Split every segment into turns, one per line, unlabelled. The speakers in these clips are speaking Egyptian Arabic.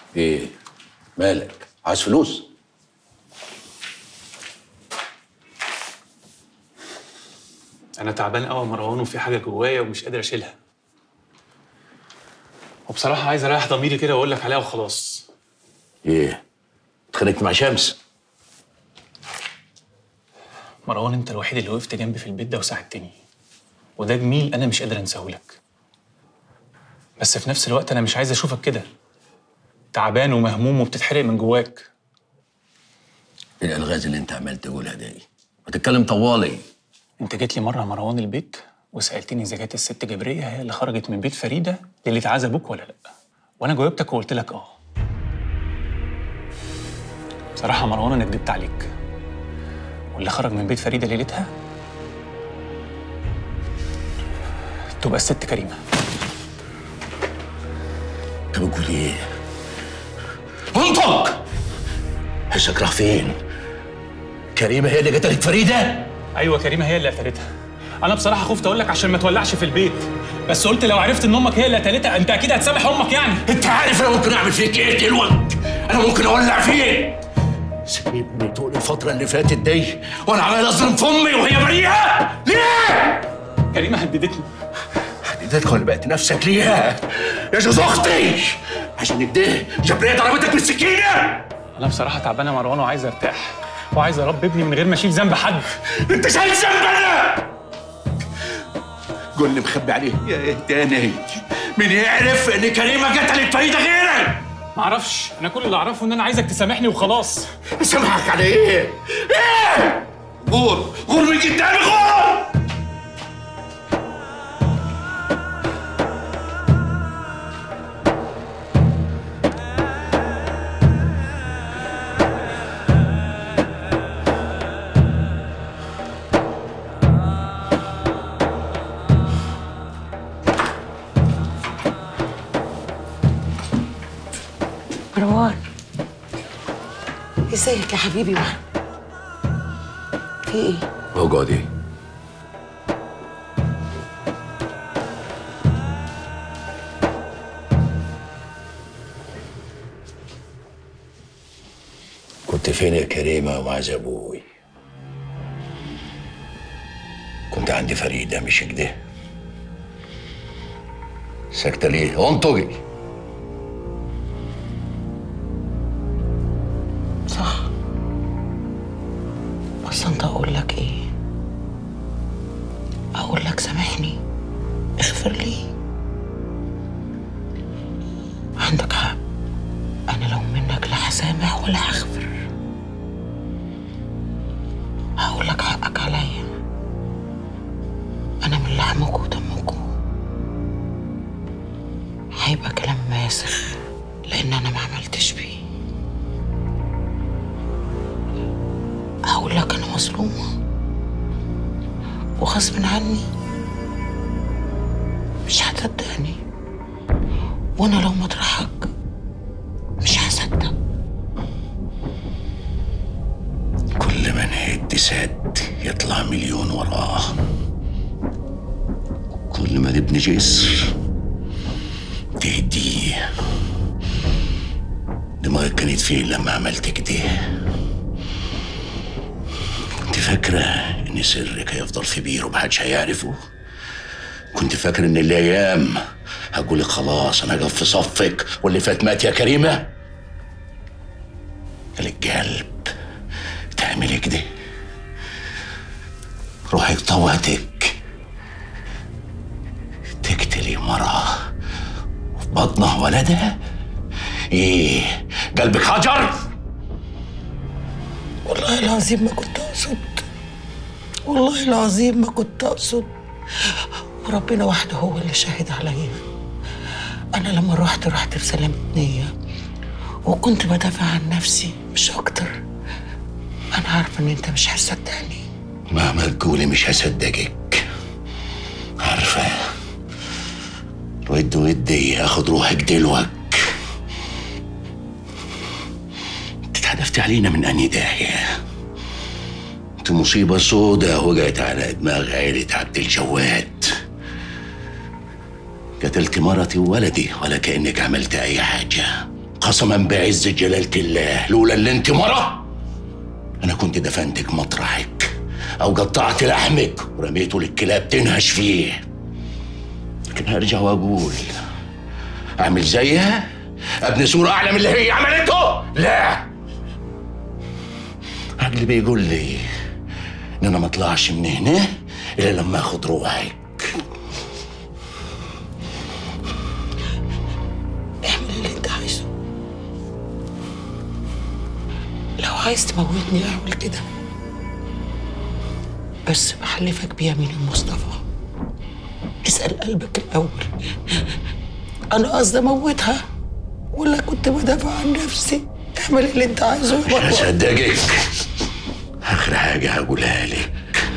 ايه مالك عايز فلوس
انا تعبان قوي يا مروان وفي حاجه جوايا ومش قادر اشيلها وبصراحه عايز اريح ضميري كده واقول لك عليها وخلاص
ايه اتخانقت مع شمس
مروان انت الوحيد اللي وقفت جنبي في البيت ده وساعدتني وده جميل انا مش قادر انساه لك بس في نفس الوقت انا مش عايز اشوفك كده تعبان ومهموم وبتتحرق من جواك
ايه الالغاز اللي انت عمال تقولها دي ما تتكلم طوالي
انت جيت لي مره يا مروان البيت وسالتني اذا كانت الست جبريه هي اللي خرجت من بيت فريده ليله عزا ابوك ولا لا وانا جاوبتك وقلت لك اه بصراحه يا مروان انا كدبت عليك واللي خرج من بيت فريده ليلتها تبقى الست كريمه
انت بتقول ايه انطق حسك راح فين كريمه هي اللي قتلت فريده
ايوه كريمه هي اللي قتلتها انا بصراحه خفت اقول لك عشان ما تولعش في البيت بس قلت لو عرفت ان امك هي اللي قتلتها انت اكيد هتسامح امك يعني
انت عارف انا ممكن اعمل فيك ايه دلوقتي انا ممكن اولع فيك سيبني طول الفتره اللي فاتت دي وانا عمال اظلم في امي وهي بريئه ليه
كريمه هددتني
هديتك ولا بقت نفسك ليها يا جوز اختي عشان كده جبريه ضربتك بالسكينه
انا بصراحه تعبان يا مروان وعايز ارتاح وعايز اربي ابني من غير ما اشيل ذنب حد
انت شايل ذنب انا قول لي مخبي عليه يا ايه تاني مين يعرف ان كريمه قتلت فريده غيرك
معرفش انا كل اللي اعرفه ان انا عايزك تسامحني وخلاص
سامحك على ايه ايه غور غور من قدامي غور
مروان ازيك يا حبيبي معاك في ايه
اقعدي كنت فين يا كريمة ومع ابوي كنت عندي فريدة مش كده ساكتة ليه انطقي
صح بس انت اقول لك ايه اقول لك سامحني اغفر لي عندك حق انا لو منك لا هسامح ولا هغفر هقول لك حقك عليا انا من لحمك ودمكم هيبقى كلام ماسخ لان انا ما عملتش بيه هقول لك انا مظلومه وغصب عني مش هتصدقني وانا لو مطرحك مش هصدق
كل ما نهد سد يطلع مليون وراه كل ما نبني جسر تهديه دماغك كانت فين لما عملت كده كنت فاكرة إن سرك هيفضل في بير ومحدش هيعرفه كنت فاكر إن الأيام هقولك خلاص أنا هقف في صفك واللي فات مات يا كريمة القلب تعملي كده روحك طوعتك تقتلي مرة وفي بطنها ولدها ايه قلبك حجر
والله العظيم ما كنت اقصد والله العظيم ما كنت اقصد وربنا وحده هو اللي شاهد عليا انا لما رحت رحت بسلامة نية وكنت بدافع عن نفسي مش اكتر انا عارفه ان انت مش هتصدقني
مهما تقولي مش هصدقك عارفة ود ودي اخد روحك دلوك انت اتحدفتي علينا من اني داهية انت مصيبة سودة وقعت على دماغ عيلة عبد الجواد قتلت مرتي وولدي ولا كأنك عملت أي حاجة قسما بعز جلالة الله لولا اللي انت مرة انا كنت دفنتك مطرحك او قطعت لحمك ورميته للكلاب تنهش فيه لكن هرجع واقول اعمل زيها ابني صورة اعلى من اللي هي عملته لا عقلي بيقول لي ان انا ما اطلعش من هنا الا لما اخد روحك
اعمل اللي انت عايزه لو عايز تموتني اعمل كده بس بحلفك بيمين المصطفى اسأل قلبك الأول أنا قصدي أموتها ولا كنت بدافع عن نفسي اعمل اللي أنت عايزه يا مروان.
هصدقك اخر حاجة هقولها لك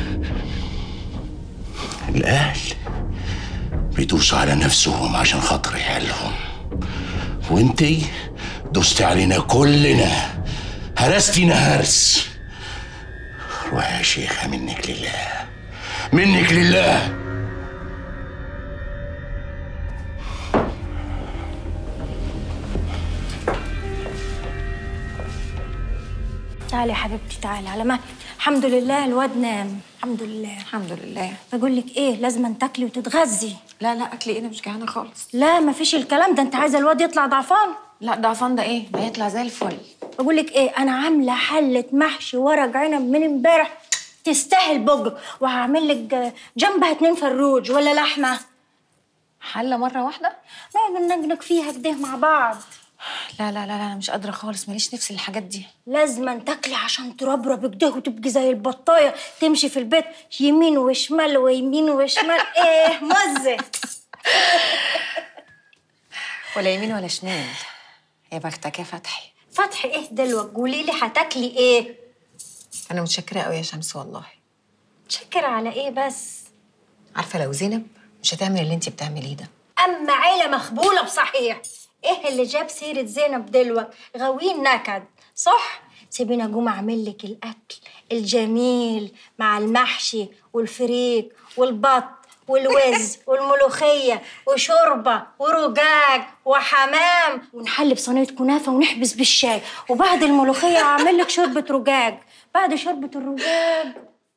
الاهل بيدوسوا على نفسهم عشان خاطر عيالهم وانتي دوست علينا كلنا هرستينا هرس روح يا شيخة منك لله منك لله
تعالي يا حبيبتي تعالي على ما الحمد لله الواد نام الحمد لله
الحمد لله
بقول لك ايه لازم تاكلي وتتغذي
لا لا اكلي انا مش جعانه خالص
لا مفيش الكلام ده انت عايزه الواد يطلع ضعفان
لا ضعفان ده ايه ما يطلع زي الفل
بقول لك ايه انا عامله حله محشي ورق عنب من امبارح تستاهل بقك وهعمل لك جنبها اتنين فروج ولا لحمه
حله مره واحده
نقعد ننجنج فيها كده مع بعض
لا لا لا لا انا مش قادره خالص ماليش نفس الحاجات دي
لازما تاكلي عشان تربرب كده وتبقي زي البطايه تمشي في البيت يمين وشمال ويمين وشمال ايه مزه
ولا يمين ولا شمال يا بختك يا فتحي
فتحي ايه دلوقتي قولي لي هتاكلي ايه
انا متشكره قوي يا شمس والله
شكر على ايه بس
عارفه لو زينب مش هتعمل اللي انت بتعمليه ده
اما عيله مخبوله بصحيح ايه اللي جاب سيره زينب دلوقتي غاويين نكد صح سيبيني اقوم اعمل لك الاكل الجميل مع المحشي والفريك والبط والوز والملوخية وشوربة ورقاق وحمام ونحلي بصينية كنافة ونحبس بالشاي وبعد الملوخية أعمل لك شوربة رقاق بعد شوربة الرقاق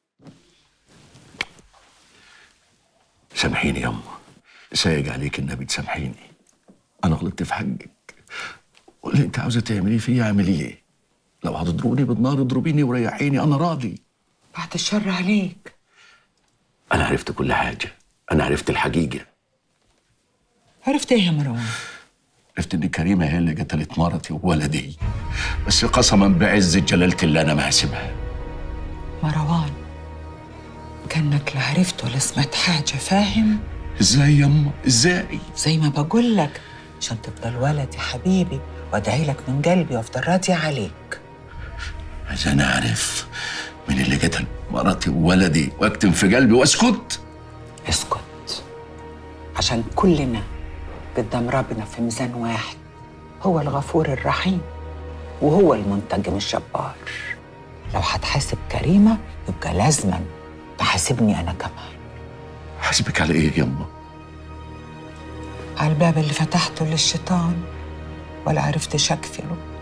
سامحيني يما سايق عليك النبي تسامحيني انا غلطت في حقك واللي انت عاوزه تعمليه فيا اعمليه لو هتضربوني بالنار اضربيني وريحيني انا راضي
بعد الشر عليك
انا عرفت كل حاجه انا عرفت الحقيقه
عرفت ايه يا مروان
عرفت ان كريمه هي اللي قتلت مرتي وولدي بس قسما بعز جلاله الله انا ما هسيبها
مروان كانك لا عرفت ولا سمعت حاجه فاهم
ازاي يما ازاي
زي ما بقول لك عشان تفضل ولدي حبيبي وادعي لك من قلبي وافضل راضي عليك
عشان اعرف من اللي قتل مرتي وولدي واكتم في قلبي واسكت
اسكت عشان كلنا قدام ربنا في ميزان واحد هو الغفور الرحيم وهو المنتجم الجبار لو هتحاسب كريمة يبقى لازما تحاسبني أنا كمان
حاسبك على ايه يما
على الباب اللي فتحته للشيطان ولا عرفتش أقفله